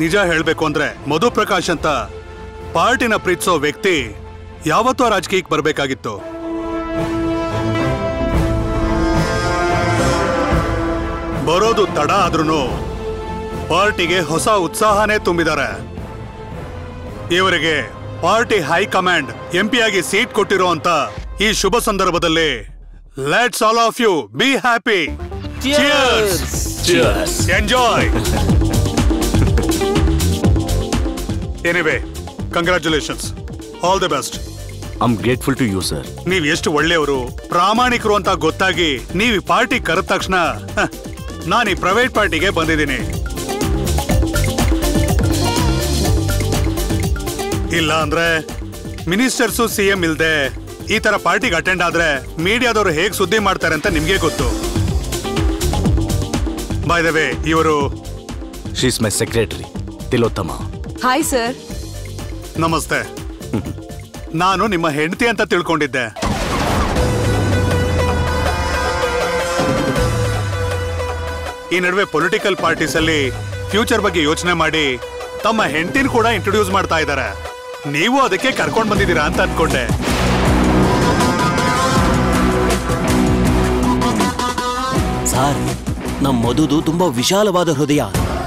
ನಿಜ ಹೇಳ್ಬೇಕು ಅಂದ್ರೆ ಮಧು ಪ್ರಕಾಶ್ ಅಂತ ಪಾರ್ಟಿನ ಪ್ರೀತಿಸೋ ವ್ಯಕ್ತಿ ಯಾವತ್ತೂ ಆ ರಾಜಕೀಯಕ್ಕೆ ಬರ್ಬೇಕಾಗಿತ್ತು ಬರೋದು ತಡ ಆದ್ರೂ ಪಾರ್ಟಿಗೆ ಹೊಸ ಉತ್ಸಾಹನೇ ತುಂಬಿದ್ದಾರೆ ಇವರಿಗೆ ಪಾರ್ಟಿ ಹೈಕಮಾಂಡ್ ಎಂಪಿ ಆಗಿ ಸೀಟ್ ಕೊಟ್ಟಿರೋ ಅಂತ ಈ ಶುಭ ಸಂದರ್ಭದಲ್ಲಿ let's all of you be happy enjoy anyway congratulations all the best I am grateful to you sir ನೀವ್ ಎಷ್ಟು ಒಳ್ಳೆಯವರು ಪ್ರಾಮಾಣಿಕರು ಅಂತ ಗೊತ್ತಾಗಿ ನೀವು ಈ ಪಾರ್ಟಿ ಕರೆದ ತಕ್ಷಣ ಹ, ನಾನು ಈ ಪ್ರೈವೇಟ್ ಪಾರ್ಟಿಗೆ ಬಂದಿದ್ದೀನಿ ಇಲ್ಲ ಅಂದ್ರೆ ಮಿನಿಸ್ಟರ್ಸು ಸಿಎಂ ಇಲ್ದೆ ಈ ತರ ಪಾರ್ಟಿಗೆ ಅಟೆಂಡ್ ಆದ್ರೆ ಮೀಡಿಯಾದವರು ಹೇಗ್ ಸುದ್ದಿ ಮಾಡ್ತಾರೆ ಅಂತ ನಿಮ್ಗೆ ಗೊತ್ತು ಬೈ ದ ವೇ ಇವರು she is my secretary Tilottama hi sir ನಮಸ್ತೆ ನಾನು ನಿಮ್ಮ ಹೆಂಡತಿ ಅಂತ ತಿಳ್ಕೊಂಡಿದ್ದೆ ಈ ನಡುವೆ ಪೊಲಿಟಿಕಲ್ ಪಾರ್ಟೀಸ್ ಅಲ್ಲಿ ಫ್ಯೂಚರ್ ಬಗ್ಗೆ ಯೋಚನೆ ಮಾಡಿ ತಮ್ಮ ಹೆಂಡತಿನ ಕೂಡ ಇಂಟ್ರೊಡ್ಯೂಸ್ ಮಾಡ್ತಾ ಇದ್ದಾರೆ ನೀವು ಅದಕ್ಕೆ ಕರ್ಕೊಂಡ್ ಬಂದಿದ್ದೀರಾ ಅಂತ ಅನ್ಕೊಂಡೆ ಸಾರ್ ನಮ್ ಮಧುದು ತುಂಬಾ ವಿಶಾಲವಾದ ಹೃದಯ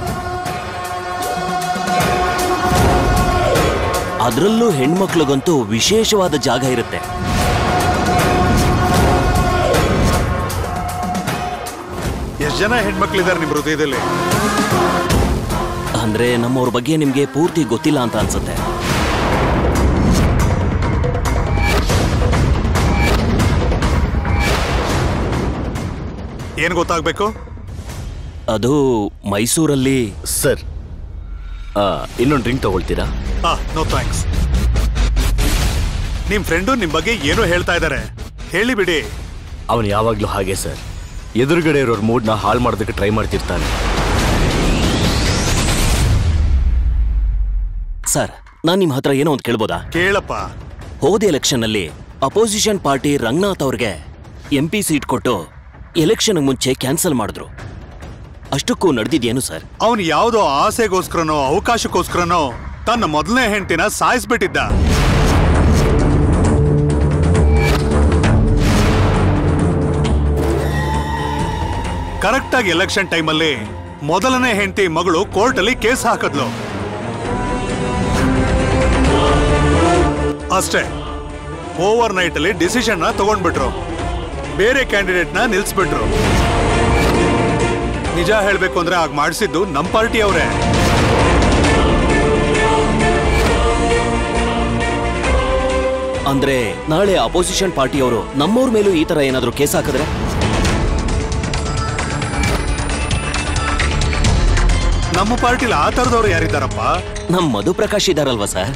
ಅದರಲ್ಲೂ ಹೆಣ್ಮಕ್ಳಿಗಂತೂ ವಿಶೇಷವಾದ ಜಾಗ ಇರುತ್ತೆ ಎಷ್ಟು ಜನ ಹೆಣ್ಮಕ್ಳಿದ್ದಾರೆ ನಿಮ್ ಹೃದಯದಲ್ಲಿ ಅಂದ್ರೆ ನಮ್ಮವ್ರ ಬಗ್ಗೆ ನಿಮ್ಗೆ ಪೂರ್ತಿ ಗೊತ್ತಿಲ್ಲ ಅಂತ ಅನ್ಸುತ್ತೆ ಏನ್ ಗೊತ್ತಾಗ್ಬೇಕು ಅದು ಮೈಸೂರಲ್ಲಿ ಸರ್ ಇನ್ನೊಂದು ಡ್ರಿಂಕ್ ತಗೊಳ್ತೀರಾ ಆ ನೋ ಥ್ಯಾಂಕ್ಸ್ ನಿಮ್ ಫ್ರೆಂಡು ನಿಮ್ ಬಗ್ಗೆ ಏನೋ ಹೇಳ್ತಾ ಇದ್ದಾರೆ ಹೇಳಿ ಬಿಡಿ ಅವನು ಯಾವಾಗಲೂ ಹಾಗೆ ಸರ್ ಎದುರುಗಡೆ ಇರೋರ್ ಮೂಡ್ನ ಹಾಳು ಮಾಡೋದಕ್ಕೆ ಟ್ರೈ ಮಾಡ್ತಿರ್ತಾನೆ ಸರ್ ನಾನ್ ನಿಮ್ ಹತ್ರ ಏನೋ ಒಂದು ಕೇಳ್ಬೋದಾ ಕೇಳಪ್ಪ ಹೋದ ಎಲೆಕ್ಷನ್ ಅಲ್ಲಿ ಅಪೋಸಿಷನ್ ಪಾರ್ಟಿ ರಂಗನಾಥ್ ಅವ್ರಿಗೆ ಎಂ ಪಿ ಸೀಟ್ ಕೊಟ್ಟು ಎಲೆಕ್ಷನ್ ಮುಂಚೆ ಕ್ಯಾನ್ಸಲ್ ಮಾಡಿದ್ರು ಅಷ್ಟಕ್ಕೂ ನಡೆದಿದ್ಯೇನು ಸರ್ ಅವನು ಯಾವುದೋ ಆಸೆಗೋಸ್ಕರನೋ ಅವಕಾಶಕ್ಕೋಸ್ಕರನೋ ತನ್ನ ಮೊದಲನೇ ಹೆಂಡತಿನ ಸಾಯಿಸ್ಬಿಟ್ಟಿದ್ದ ಕರೆಕ್ಟಾಗಿ ಎಲೆಕ್ಷನ್ ಟೈಮಲ್ಲಿ ಮೊದಲನೇ ಹೆಂಡತಿ ಮಗಳು ಕೋರ್ಟಲ್ಲಿ ಕೇಸ್ ಹಾಕಿದ್ಲು ಅಷ್ಟೇ ಓವರ್ ನೈಟ್ ಅಲ್ಲಿ ಡಿಸಿಷನ್ ನ ತಗೊಂಡ್ಬಿಟ್ರು ಬೇರೆ ಕ್ಯಾಂಡಿಡೇಟ್ ನ ನಿಲ್ಸ್ಬಿಟ್ರು ನಿಜ ಹೇಳ್ಬೇಕು ಅಂದ್ರೆ ಆಗ ಮಾಡಿಸಿದ್ದು ನಮ್ ಪಾರ್ಟಿ ಅವರೇ ಅಂದ್ರೆ ನಾಳೆ ಅಪೋಸಿಷನ್ ಪಾರ್ಟಿಯವರು ನಮ್ಮವ್ರ ಮೇಲೂ ಈ ತರ ಏನಾದ್ರೂ ಕೇಸ್ ಹಾಕಿದ್ರೆ ನಮ್ಮ ಪಾರ್ಟಿಲಿ ಆ ತರದವ್ರು ಯಾರಿದ್ದಾರಪ್ಪ ನಮ್ ಮಧುಪ್ರಕಾಶ್ ಇದಾರಲ್ವಾ ಸರ್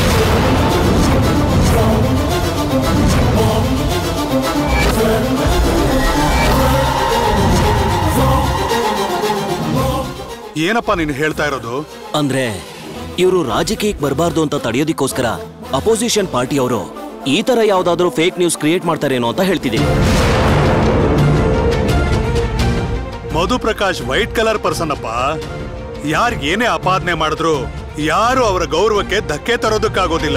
ಏನಪ್ಪ ನೀನು ಹೇಳ್ತಾ ಇರೋದು ಅಂದ್ರೆ ಇವರು ರಾಜಕೀಯಕ್ಕೆ ಬರಬಾರ್ದು ಅಂತ ತಡೆಯೋದಕ್ಕೋಸ್ಕರ ಅಪೋಸಿಷನ್ ಪಾರ್ಟಿಯವರು ಈ ತರ ಯಾವ್ದಾದ್ರೂ ಫೇಕ್ ನ್ಯೂಸ್ ಕ್ರಿಯೇಟ್ ಮಾಡ್ತಾರೇನೋ ಅಂತ ಹೇಳ್ತಿದ್ದೀನಿ ಮಧುಪ್ರಕಾಶ್ ವೈಟ್ ಕಲರ್ ಪರ್ಸನ್ ಅಪ್ಪ ಯಾರ್ ಏನೇ ಅಪಾದನೆ ಮಾಡಿದ್ರು ಯಾರು ಅವರ ಗೌರವಕ್ಕೆ ಧಕ್ಕೆ ತರೋದಕ್ಕಾಗೋದಿಲ್ಲ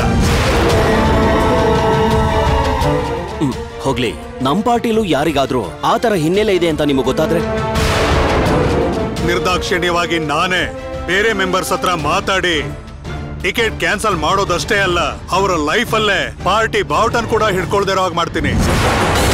ಹ್ಮ್, ಹೋಗ್ಲಿ ನಮ್ ಪಾರ್ಟಿಲೂ ಯಾರಿಗಾದ್ರೂ ಆ ತರ ಹಿನ್ನೆಲೆ ಇದೆ ಅಂತ ನಿಮಗೆ ಗೊತ್ತಾದ್ರೆ ನಿರ್ದಾಕ್ಷಿಣ್ಯವಾಗಿ ನಾನೇ ಬೇರೆ ಮೆಂಬರ್ಸ್ ಹತ್ರ ಮಾತಾಡಿ ಟಿಕೆಟ್ ಕ್ಯಾನ್ಸಲ್ ಮಾಡೋದಷ್ಟೇ ಅಲ್ಲ ಅವರ ಲೈಫಲ್ಲೇ ಪಾರ್ಟಿ ಬಾವುಟನ್ ಕೂಡ ಹಿಡ್ಕೊಳ್ದಿರೋ ಹಾಗೆ ಮಾಡ್ತೀನಿ